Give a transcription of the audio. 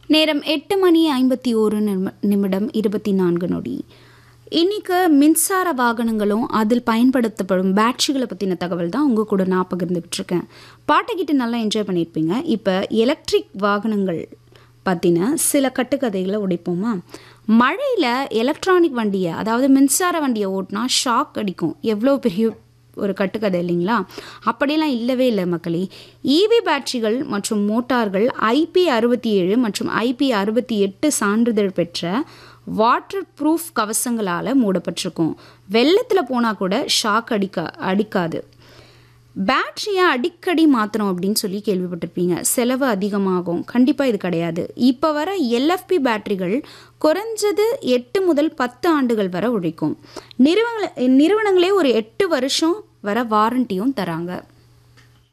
நேரம் எட்டு மணி ஐம்பத்தி ஒரு நிமிடம் இருபத்தி நான்கு நொடி இன்னைக்கு மின்சார வாகனங்களும் அதில் பயன்படுத்தப்படும் பேட்டரிகளை பற்றின தகவல் தான் உங்கள் கூட நான் பகிர்ந்துக்கிட்டு இருக்கேன் பாட்டை கிட்ட நல்லா என்ஜாய் பண்ணியிருப்பீங்க இப்போ எலக்ட்ரிக் வாகனங்கள் பற்றின சில கட்டுக்கதைகளை உடைப்போமா மழையில் எலக்ட்ரானிக் வண்டியை அதாவது மின்சார வண்டியை ஓட்டினா ஷாக் அடிக்கும் எவ்வளோ பெரிய ஒரு கட்டுக்கதை இல்லைங்களா அப்படியெல்லாம் இல்லவே இல்லை மக்களே இவி பேட்டரிகள் மற்றும் மோட்டார்கள் ஐபி அறுபத்தி ஏழு மற்றும் ஐபி அறுபத்தி எட்டு சான்றிதழ் பெற்ற வாட்டர் ப்ரூஃப் கவசங்களால் மூடப்பட்டிருக்கும் வெள்ளத்தில் போனால் கூட ஷாக் அடிக்க அடிக்காது பேட்டரியை அடிக்கடி மாற்றணும் அப்படின்னு சொல்லி கேள்விப்பட்டிருப்பீங்க செலவு அதிகமாகும் கண்டிப்பாக இது கிடையாது இப்போ வர எல்எஃப்பி பேட்டரிகள் குறைஞ்சது எட்டு முதல் பத்து ஆண்டுகள் வரை உழைக்கும் நிறுவன நிறுவனங்களே ஒரு எட்டு வருஷம் வர வாரண்டியும் தராங்க